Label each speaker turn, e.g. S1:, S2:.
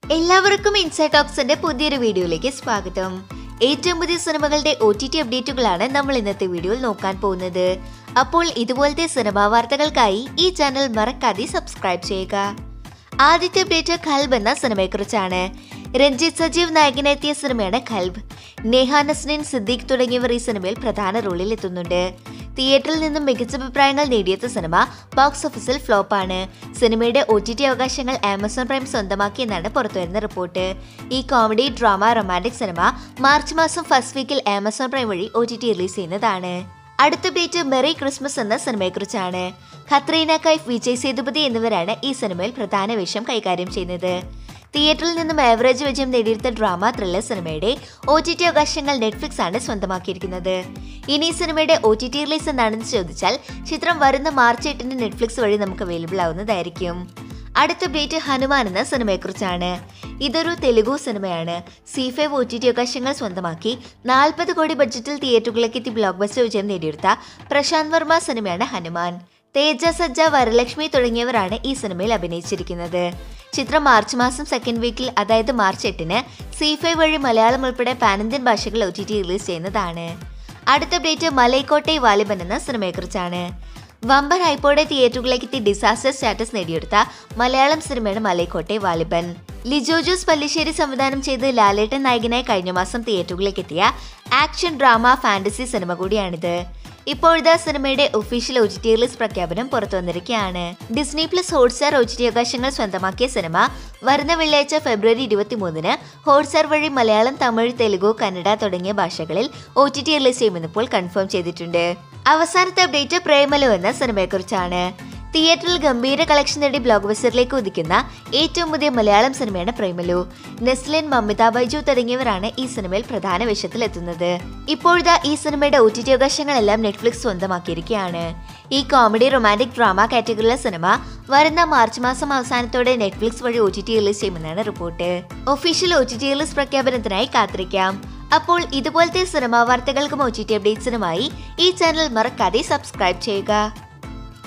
S1: എല്ലാവർക്കും ഇൻസൈഡ് ടോക്സിന്റെ പുതിയൊരു വീഡിയോയിലേക്ക് സ്വാഗതം ഏറ്റവും പുതിയ സിനിമകളുടെ ഒ ടി ടി അപ്ഡേറ്റുകളാണ് നമ്മൾ ഇന്നത്തെ വീഡിയോയിൽ നോക്കാൻ പോകുന്നത് അപ്പോൾ ഇതുപോലത്തെ സിനിമാ വാർത്തകൾക്കായി ഈ ചാനൽ മറക്കാതെ സബ്സ്ക്രൈബ് ചെയ്യുക ആദ്യത്തെ അപ്ഡേറ്റ് ഖൽബ് എന്ന സിനിമയെക്കുറിച്ചാണ് രഞ്ജിത്ത് സജീവ് നായകനെത്തിയ സിനിമയാണ് ഖൽബ് നേഹ നസ്രീൻ സിദ്ദീഖ് തുടങ്ങിയവർ ഈ സിനിമയിൽ പ്രധാന റോളിൽ എത്തുന്നുണ്ട് തിയേറ്ററിൽ നിന്നും മികച്ച അഭിപ്രായങ്ങൾ നേടിയെത്ത സിനിമ ബോക്സ് ഓഫീസിൽ ഫ്ലോപ്പാണ് സിനിമയുടെ ഒ ടി ടി അവകാശങ്ങൾ ആമസോൺ പ്രൈം സ്വന്തമാക്കിയെന്നാണ് പുറത്തുവരുന്ന റിപ്പോർട്ട് ഈ കോമഡി ഡ്രാമ റൊമാൻറ്റിക് സിനിമ മാർച്ച് മാസം ഫസ്റ്റ് വീക്കിൽ ആമസോൺ പ്രൈം വഴി ഒ ടി ടി റിലീസ് ചെയ്യുന്നതാണ് അടുത്ത പേറ്റ് മെറി ക്രിസ്മസ് എന്ന സിനിമയെക്കുറിച്ചാണ് ഖത്രീന കൈഫ് വിജയ് സേതുപതി എന്നിവരാണ് ഈ സിനിമയിൽ പ്രധാന വേഷം കൈകാര്യം ചെയ്യുന്നത് തിയേറ്ററിൽ നിന്നും ആവറേജ് വിജയം നേടിയെടുത്ത ഡ്രാമ ത്രില്ലർ സിനിമയുടെ ഒ ടി ടി അവകാശങ്ങൾ നെറ്റ്ഫ്ലിക്സ് ആണ് സ്വന്തമാക്കിയിരിക്കുന്നത് ഇനി ഈ സിനിമയുടെ ഒ ടി ടി റിലീസ് എന്നാണെന്ന് ചോദിച്ചാൽ ചിത്രം വരുന്ന മാർച്ച് എട്ടിന് നെറ്റ്ഫ്ലിക്സ് വഴി നമുക്ക് അവൈലബിൾ ആവുന്നതായിരിക്കും അടുത്ത അപ്ഡേറ്റ് ഹനുമാൻ എന്ന സിനിമയെക്കുറിച്ചാണ് ഇതൊരു തെലുഗു സിനിമയാണ് Zee five O T T അവകാശങ്ങൾ സ്വന്തമാക്കി നാൽപ്പത് കോടി ബഡ്ജറ്റിൽ തിയേറ്ററുകളിലേക്ക് എത്തി ബ്ലോക്ക് ബസ്റ്റർ വിജയം നേടിയെടുത്ത പ്രശാന്ത് വർമ്മ സിനിമയാണ് ഹനുമാൻ തേജ സജ്ജ വരലക്ഷ്മി തുടങ്ങിയവരാണ് ഈ സിനിമയിൽ അഭിനയിച്ചിരിക്കുന്നത് ചിത്രം മാർച്ച് മാസം സെക്കൻഡ് വീക്കിൽ അതായത് മാർച്ച് എട്ടിന് സി ഫൈവ് വഴി മലയാളം ഉൾപ്പെടെ പാനന്ത്യൻ ഭാഷകൾ ഒ ടി ടി റിലീസ് ചെയ്യുന്നതാണ് അടുത്ത അപ്ഡേറ്റ് മലൈക്കോട്ടെ വാലിബൻ എന്ന സിനിമയെക്കുറിച്ചാണ് വമ്പൻ ഹൈപ്പോടെ തിയേറ്ററുകളിലേക്ക് എത്തി ഡിസാസ്റ്റർ സ്റ്റാറ്റസ് നേടിയെടുത്ത മലയാളം സിനിമയാണ് മലൈക്കോട്ടെ വാലിബൻ ലിജോ ജോസ് പല്ലിശ്ശേരി സംവിധാനം ചെയ്ത് ലാലേട്ടൻ നായകനായി കഴിഞ്ഞ മാസം തിയേറ്ററുകളിലേക്ക് എത്തിയ ആക്ഷൻ ഡ്രാമ ഫാന്റസി സിനിമ കൂടിയാണിത് ഇപ്പോഴത്തെ സിനിമയുടെ official O T T release പ്രഖ്യാപനം പുറത്തു വന്നിരിക്കുകയാണ് Disney plus Hotstar O T T അവകാശങ്ങൾ സ്വന്തമാക്കിയ സിനിമ വരുന്ന വെള്ളിയാഴ്ച ഫെബ്രുവരി ഇരുപത്തിമൂന്നിന് ഹോട്ട്സ്റ്റാർ വഴി മലയാളം തമിഴ് തെലുഗു കന്നഡ തുടങ്ങിയ ഭാഷകളിൽ ഒ ടി ടി റിലീസ് ചെയ്യുമെന്ന് ഇപ്പോൾ കൺഫേം ചെയ്തിട്ടുണ്ട് അവസാനത്തെ അപ്ഡേറ്റ് പ്രേമലു എന്ന സിനിമയെക്കുറിച്ചാണ് തിയേറ്ററിൽ ഗംഭീര കളക്ഷൻ നേടി ബ്ലോക്ക് ബസ്റ്ററിലേക്ക് ഉദിക്കുന്ന ഏറ്റവും പുതിയ മലയാളം സിനിമയാണ് പ്രേമലു നെസ്ലിൻ മമിത ബൈജു തുടങ്ങിയവരാണ് ഈ സിനിമയിൽ പ്രധാന വേഷത്തിൽ എത്തുന്നത് ഇപ്പോഴത്തെ ഈ സിനിമയുടെ ഒ ടി ടി അവകാശങ്ങളെല്ലാം നെറ്റ്ഫ്ലിക്സ് സ്വന്തമാക്കിയിരിക്കുകയാണ് ഈ കോമഡി റൊമാൻറ്റിക് ഡ്രാമ കാറ്റഗറിയിലെ സിനിമ വരുന്ന മാർച്ച് മാസം അവസാനത്തോടെ നെറ്റ്ഫ്ലിക്സ് വഴി ഒ ടി ടി റിലീസ് ചെയ്യുമെന്നാണ് report official O T T release പ്രഖ്യാപനത്തിനായി കാത്തിരിക്കാം അപ്പോൾ ഇതുപോലത്തെ സിനിമാ വാർത്തകൾക്കും ഒ ടി ടി അപ്ഡേറ്റ്സിനുമായി ഈ ചാനൽ മറക്കാതെ സബ്സ്ക്രൈബ് ചെയ്യുക